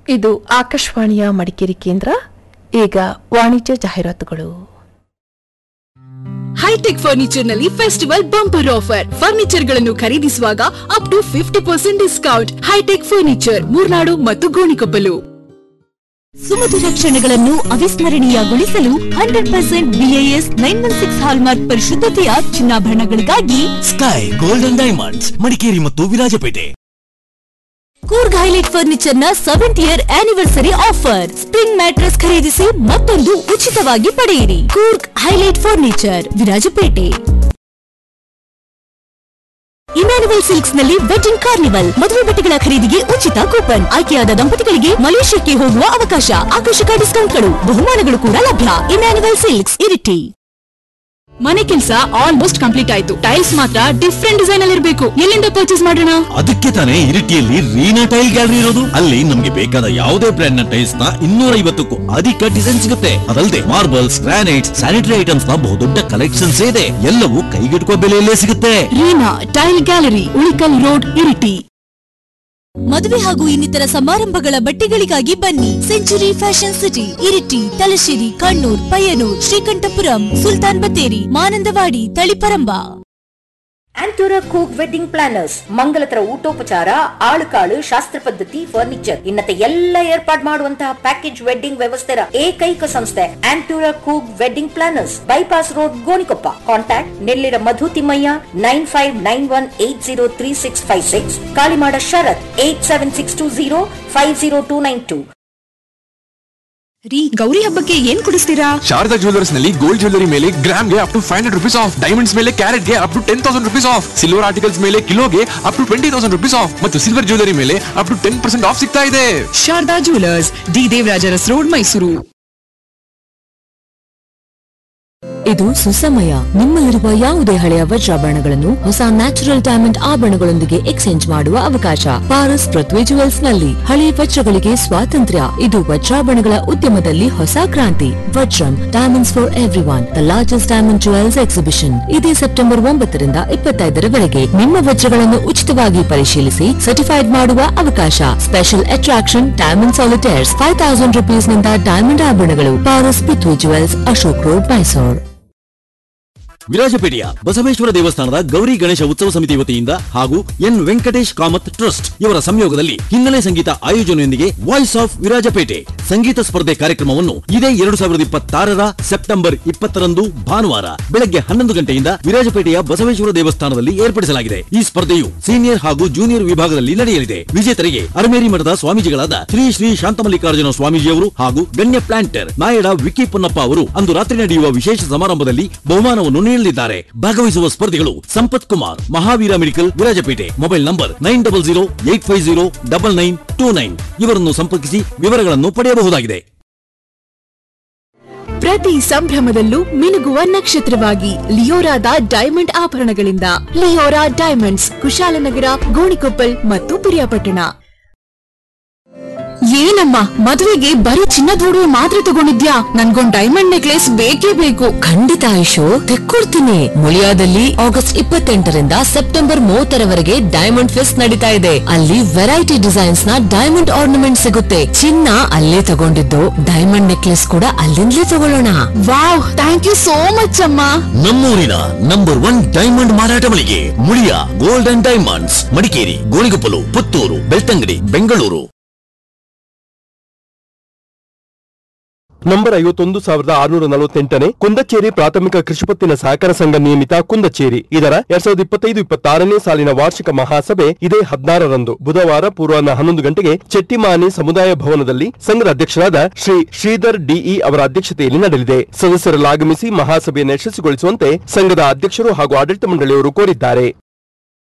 ಇದು ಆಕಾಶವಾಣಿಯ ಮಡಿಕೇರಿ ಕೇಂದ್ರ ಈಗ ವಾಣಿಜ್ಯ ಜಾಹೀರಾತುಗಳು ಹೈಟೆಕ್ ಫರ್ನಿಚರ್ ನಲ್ಲಿ ಫೆಸ್ಟಿವಲ್ ಬಂಪರ್ ಆಫರ್ ಫರ್ನಿಚರ್ ಗಳನ್ನು ಖರೀದಿಸುವಾಗ up to fifty percent discount hitech furniture Murnad ಮತ್ತು ಗೋಣಿಕೊಪ್ಪಲು ಸುಮಧುರ ಕ್ಷಣಗಳನ್ನು ಅವಿಸ್ಮರಣೀಯಗೊಳಿಸಲು hundred percent BAS nine one six hallmark ಪರಿಶುದ್ಧತೆಯ ಚಿನ್ನಾಭರಣಗಳಿಗಾಗಿ ಸ್ಕೈ ಗೋಲ್ಡನ್ ಡೈಮಂಡ್ಸ್ ಮಡಿಕೇರಿ ಮತ್ತು ವಿರಾಜಪೇಟೆ ಕೂರ್ಗ್ ಹೈಲೈಟ್ ಫರ್ನಿಚರ್ ನ seventh year anniversary offer spring mattress ಖರೀದಿಸಿ ಮತ್ತೊಂದು ಉಚಿತವಾಗಿ ಪಡೆಯಿರಿ Coorg highlight furniture Virajpet Emmanuel silks ನಲ್ಲಿ ವೆಡ್ಡಿಂಗ್ ಕಾರ್ನಿವಲ್ ಮದುವೆ ಬಟ್ಟೆಗಳ ಖರೀದಿಗೆ ಉಚಿತ ಕೂಪನ್ ಆಯ್ಕೆಯಾದ ದಂಪತಿಗಳಿಗೆ ಮಲೇಷ್ಯಾಕ್ಕೆ ಹೋಗುವ ಅವಕಾಶ ಆಕರ್ಷಕ ಡಿಸ್ಕೌಂಟ್ಗಳು ಬಹುಮಾನಗಳು ಕೂಡ ಲಭ್ಯ ಇಮ್ಯಾನುವಲ್ ಸಿಲ್ಕ್ಸ್ ಇರಿಟಿ ಮನೆ ಕೆಲಸ ಆಲ್ಮೋಸ್ಟ್ ಕಂಪ್ಲೀಟ್ ಆಯ್ತು ಟೈಲ್ಸ್ ಮಾತ್ರ ಡಿಫ್ರೆಂಟ್ ಡಿಸೈನ್ ಅಲ್ಲಿ ಇರಬೇಕು ಎಲ್ಲಿಂದ ಪರ್ಚೇಸ್ ಮಾಡೋಣ ಅದಕ್ಕೆ ತಾನೇ ಇರಿಟಿಯಲ್ಲಿ ರೀನಾ ಟೈಲ್ ಗ್ಯಾಲರಿ ಇರೋದು ಅಲ್ಲಿ ನಮ್ಗೆ ಬೇಕಾದ ಯಾವುದೇ ಬ್ರ್ಯಾಂಡ್ ನ ಟೈಲ್ಸ್ ನ ಇನ್ನೂರ ಐವತ್ತಕ್ಕೂ ಅಧಿಕ ಡಿಸೈನ್ ಸಿಗುತ್ತೆ ಅದಲ್ಲದೆ ಮಾರ್ಬಲ್ಸ್ ಗ್ರಾನೈಟ್ ಸ್ಯಾನಿಟರಿ ಐಟಮ್ಸ್ ನ ಬಹುದೊಡ್ಡ ಕಲೆಕ್ಷನ್ಸ್ ಇದೆ ಎಲ್ಲವೂ ಕೈಗೆಟುಕುವ ಬೆಲೆಯಲ್ಲೇ ಸಿಗುತ್ತೆ Reena tile gallery Ulikkal road Iritty ಮದುವೆ ಹಾಗೂ ಇನ್ನಿತರ ಸಮಾರಂಭಗಳ ಬಟ್ಟೆಗಳಿಗಾಗಿ ಬನ್ನಿ century fashion city Iritty Thalassery Kannur Payyanur Sreekandapuram Sultan Bathery Mananthavady Taliparamba Antoora cook wedding planners ಮಂಗಲತರ ಊಟೋಪಚಾರ ಆಳುಕಾಳು ಶಾಸ್ತ್ರ ಪದ್ಧತಿ ಫರ್ನಿಚರ್ ಇನ್ನತೆ ಎಲ್ಲ ಏರ್ಪಾಡ್ ಮಾಡುವಂತಹ ಪ್ಯಾಕೇಜ್ ವೆಡ್ಡಿಂಗ್ ವ್ಯವಸ್ಥೆಯ ಏಕೈಕ ಸಂಸ್ಥೆ Antoora cook wedding planners bypass road Gonikoppa contact Nellira Madhu Thimmaiah nine five nine one eight zero three six five six Kalimada Sharath eight seven six two zero five zero two nine two ರೀ ಗೌರಿ ಹಬ್ಬಕ್ಕೆ ಏನ್ ಕೊಡಿಸ್ತೀರಾ ಶಾರದಾ ಜುವೆಲ್ಲರ್ಸ್ ನಲ್ಲಿ ಗೋಲ್ಡ್ ಜ್ಯುವೆಲ್ಲರಿ ಮೇಲೆ ಗ್ರಾಮ್ಗೆ up to five hundred rupees off diamonds ಮೇಲೆ ಕ್ಯಾರೆಟ್ಗೆ up to ten thousand rupees off silver articles ಮೇಲೆ ಕಿಲೋಗೆ up to twenty thousand rupees off ಮತ್ತು ಸಿಲ್ವರ್ ಜ್ಯುವೆಲ್ಲರಿ ಮೇಲೆ up to ten percent off ಸಿಗ್ತಾ ಇದೆ Sharada jewellers D Devarajaras road Mysuru ಇದು ಸುಸಮಯ ನಿಮ್ಮಲ್ಲಿರುವ ಯಾವುದೇ ಹಳೆಯ ವಜ್ರಾಭರಣಗಳನ್ನು ಹೊಸ ನ್ಯಾಚುರಲ್ ಡೈಮಂಡ್ ಆಭರಣಗಳೊಂದಿಗೆ ಎಕ್ಸ್ಚೇಂಜ್ ಮಾಡುವ ಅವಕಾಶ ಪಾರಸ್ ಪೃಥ್ವಿ ಜುವೆಲ್ಸ್ ನಲ್ಲಿ ಹಳೆಯ ವಜ್ರಗಳಿಗೆ ಸ್ವಾತಂತ್ರ್ಯ ಇದು ವಜ್ರಾಭರಣಗಳ ಉದ್ಯಮದಲ್ಲಿ ಹೊಸ ಕ್ರಾಂತಿ Vajram diamonds for everyone the largest diamond jewels exhibition ಇದೇ ಸೆಪ್ಟೆಂಬರ್ ಒಂಬತ್ತರಿಂದ ಇಪ್ಪತ್ತೈದರವರೆಗೆ ನಿಮ್ಮ ವಜ್ರಗಳನ್ನು ಉಚಿತವಾಗಿ ಪರಿಶೀಲಿಸಿ ಸರ್ಟಿಫೈಡ್ ಮಾಡುವ ಅವಕಾಶ special attraction diamond solitaires five thousand rupees ನಿಂದ ಡೈಮಂಡ್ ಆಭರಣಗಳು ಪಾರಸ್ ಪೃಥ್ವಿ ಜುವೆಲ್ಸ್ ಅಶೋಕ್ ರೋಡ್ ಮೈಸೂರು ವಿರಾಜಪೇಟೆಯ ಬಸವೇಶ್ವರ ದೇವಸ್ಥಾನದ ಗೌರಿ ಗಣೇಶ ಉತ್ಸವ ಸಮಿತಿ ವತಿಯಿಂದ ಹಾಗೂ ಎನ್ ವೆಂಕಟೇಶ್ ಕಾಮತ್ ಟ್ರಸ್ಟ್ ಇವರ ಸಂಯೋಗದಲ್ಲಿ ಹಿನ್ನೆಲೆ ಸಂಗೀತ ಆಯೋಜನೆಯೊಂದಿಗೆ ವಾಯ್ಸ್ ಆಫ್ ವಿರಾಜಪೇಟೆ ಸಂಗೀತ ಸ್ಪರ್ಧೆ ಕಾರ್ಯಕ್ರಮವನ್ನು ಇದೇ ಎರಡು ಸಾವಿರದ ಇಪ್ಪತ್ತಾರರ ಸೆಪ್ಟೆಂಬರ್ ಇಪ್ಪತ್ತರಂದು ಭಾನುವಾರ ಬೆಳಗ್ಗೆ ಹನ್ನೊಂದು ಗಂಟೆಯಿಂದ ವಿರಾಜಪೇಟೆಯ ಬಸವೇಶ್ವರ ದೇವಸ್ಥಾನದಲ್ಲಿ ಏರ್ಪಡಿಸಲಾಗಿದೆ ಈ ಸ್ಪರ್ಧೆಯು ಸೀನಿಯರ್ ಹಾಗೂ ಜೂನಿಯರ್ ವಿಭಾಗದಲ್ಲಿ ನಡೆಯಲಿದೆ ವಿಜೇತರಿಗೆ ಅರಮೇರಿ ಮಠದ ಸ್ವಾಮೀಜಿಗಳಾದ ಶ್ರೀ ಶ್ರೀ ಶಾಂತಮಲ್ಲಿಕಾರ್ಜುನ ಸ್ವಾಮೀಜಿಯವರು ಹಾಗೂ ಗಣ್ಯ ಪ್ಲಾಂಟರ್ ನಾಯಡ ವಿಕ್ಕಿ ಪೊನ್ನಪ್ಪ ಅವರು ಅಂದು ರಾತ್ರಿ ನಡೆಯುವ ವಿಶೇಷ ಸಮಾರಂಭದಲ್ಲಿ ಬಹುಮಾನವನ್ನು ನೀಡಲಿದ್ದಾರೆ ಭಾಗವಹಿಸುವ ಸ್ಪರ್ಧಿಗಳು Sampath Kumar Mahaveera medical Virajpet mobile number nine double zero eight five zero double nine two nine ಇವರನ್ನು ಸಂಪರ್ಕಿಸಿ ವಿವರಗಳನ್ನು ಪಡೆಯಬಹುದಾಗಿದೆ ಪ್ರತಿ ಸಂಭ್ರಮದಲ್ಲೂ ಮಿನುಗುವ ನಕ್ಷತ್ರವಾಗಿ ಲಿಯೋರಾದ ಡೈಮಂಡ್ ಆಭರಣಗಳಿಂದ ಲಿಯೋರಾ ಡೈಮಂಡ್ಸ್ ಕುಶಾಲನಗರ ಗೋಣಿಕೊಪ್ಪಲ್ ಮತ್ತು ಪಿರಿಯಾಪಟ್ಟಣ ಏನಮ್ಮ ಮದುವೆಗೆ ಬರೀ ಚಿನ್ನದ ಒಡವೆ ಮಾತ್ರ ತಗೊಂಡಿದ್ಯಾ ನನ್ಗೊಂದ್ ಡೈಮಂಡ್ ನೆಕ್ಲೆಸ್ ಬೇಕೇ ಬೇಕು ಖಂಡಿತ ಆಯುಷು ತೆಕ್ಕೊಡ್ತೀನಿ ಮುಳಿಯಾದಲ್ಲಿ ಆಗಸ್ಟ್ ಇಪ್ಪತ್ತೆಂಟರಿಂದ ಸೆಪ್ಟೆಂಬರ್ ಮೂವತ್ತರವರೆಗೆ ಡೈಮಂಡ್ ಫೆಸ್ಟ್ ನಡೀತಾ ಇದೆ ಅಲ್ಲಿ ವೆರೈಟಿ ಡಿಸೈನ್ಸ್ ನ ಡೈಮಂಡ್ ಆರ್ನಮೆಂಟ್ ಸಿಗುತ್ತೆ ಚಿನ್ನ ಅಲ್ಲೇ ತಗೊಂಡಿದ್ದು ಡೈಮಂಡ್ ನೆಕ್ಲೆಸ್ ಕೂಡ ಅಲ್ಲಿಂದಲೇ ತಗೊಳ್ಳೋಣ wow thank you so much ಅಮ್ಮ ನಮ್ಮೂರಿನ ನಂಬರ್ ಒನ್ ಡೈಮಂಡ್ ಮಾರಾಟ ಮಳಿಗೆ Muliya gold and diamonds Madikeri Gonikoppal Puttur Belthangady Bengaluru number ಐವತ್ತೊಂದು ಸಾವಿರದ ಆರುನೂರ ನಲವತ್ತೆಂಟನೇ ಕುಂದಚೇರಿ ಪ್ರಾಥಮಿಕ ಕೃಷಿಪತ್ತಿನ ಸಹಕಾರ ಸಂಘ ನಿಯಮಿತ ಕುಂದಚೇರಿ ಇದರ ಎರಡ್ ಸಾವಿರದ ಇಪ್ಪತ್ತೈದು ಇಪ್ಪತ್ತಾರನೇ ಸಾಲಿನ ವಾರ್ಷಿಕ ಮಹಾಸಭೆ ಇದೇ ಹದಿನಾರರಂದು ಬುಧವಾರ ಪೂರ್ವಾಹ್ನ ಹನ್ನೊಂದು ಗಂಟೆಗೆ ಚೆಟ್ಟಿಮಾನಿ ಸಮುದಾಯ ಭವನದಲ್ಲಿ ಸಂಘದ ಅಧ್ಯಕ್ಷರಾದ ಶ್ರೀ ಶ್ರೀಧರ್ ಡಿಇ ಅವರ ಅಧ್ಯಕ್ಷತೆಯಲ್ಲಿ ನಡೆಯಲಿದೆ ಸದಸ್ಯರೆಲ್ಲ ಆಗಮಿಸಿ ಮಹಾಸಭೆಯನ್ನು ಯಶಸ್ವಿಗೊಳಿಸುವಂತೆ ಸಂಘದ ಅಧ್ಯಕ್ಷರು ಹಾಗೂ ಆಡಳಿತ ಮಂಡಳಿಯವರು ಕೋರಿದ್ದಾರೆ